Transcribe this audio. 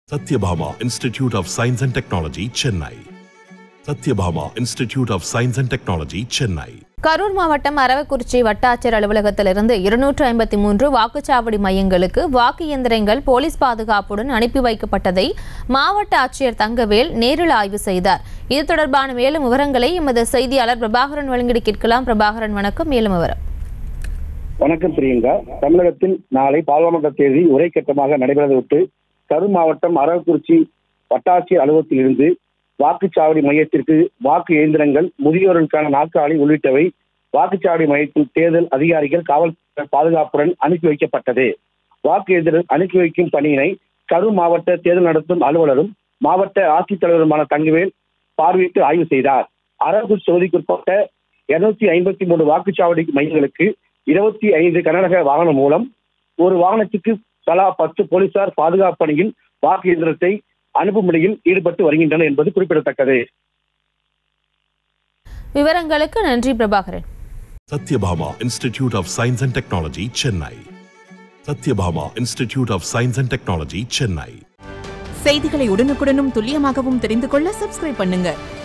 Satyabhama Institute of Science and Technology, Chennai. Satyabhama Institute of Science and Technology, Chennai. Karur மாவட்டம் அரவக்குறிச்சி வட்டாட்சியர் அலுவலகத்திலிருந்து இருநூற்று ஐம்பத்தி மூன்று வாக்குச்சாவடி மையங்களுக்கு வாக்கு இயந்திரங்கள் போலீஸ் பாதுகாப்புடன் அனுப்பி வைக்கப்பட்டதை மாவட்ட ஆட்சியர் தங்கவேல் நேரில் ஆய்வு செய்தார் இது தொடர்பான மேலும் விவரங்களை எமது செய்தியாளர் பிரபாகரன் வழங்கிட கேட்கலாம் பிரபாகரன் வணக்கம் மேலும் விவரம் வணக்கம் பிரியங்கா தமிழகத்தில் நாளை பாராளுமன்ற தேதி ஒரே கட்டமாக நடைபெறதை விட்டு கரூர் மாவட்டம் அரவக்குறிச்சி வட்டாட்சியர் அலுவலகத்தில் இருந்து வாக்குச்சாவடி மையத்திற்கு வாக்கு இயந்திரங்கள் முதியோர்களுக்கான நாற்காலி உள்ளிட்டவை வாக்குச்சாவடி மையத்தில் தேர்தல் அதிகாரிகள் காவல் பாதுகாப்புடன் அனுப்பி வைக்கப்பட்டது வாக்கு இயந்திரம் அனுப்பி வைக்கும் பணியினை கரூர் மாவட்ட தேர்தல் நடத்தும் அலுவலரும் மாவட்ட ஆட்சித்தலைவருமான தங்கவேல் பார்வையிட்டு ஆய்வு செய்தார் அரவக்குறிச்சி தொகுதிக்குட்பட்ட இருநூத்தி ஐம்பத்தி மூணு வாக்குச்சாவடி மையங்களுக்கு இருபத்தி ஐந்து கனரக வாகனம் மூலம் ஒரு வாகனத்துக்கு தலா பத்து போலீசார் பாதுகாப்பு பணியில் வாக்கு இயந்திரத்தை அனுப்பும் பணியில் ஈடுபட்டு வருகின்றனர் என்பது குறிப்பிடத்தக்கது விவரங்களுக்கு நன்றி Prabhakaran Satyabhama Institute of Science and Technology, Chennai. Satyabhama Institute of Science and Technology, Chennai. செய்திகளை உடனுக்குடனும் துல்லியமாகவும் தெரிந்து கொள்ள சப்ஸ்கிரைப் பண்ணுங்க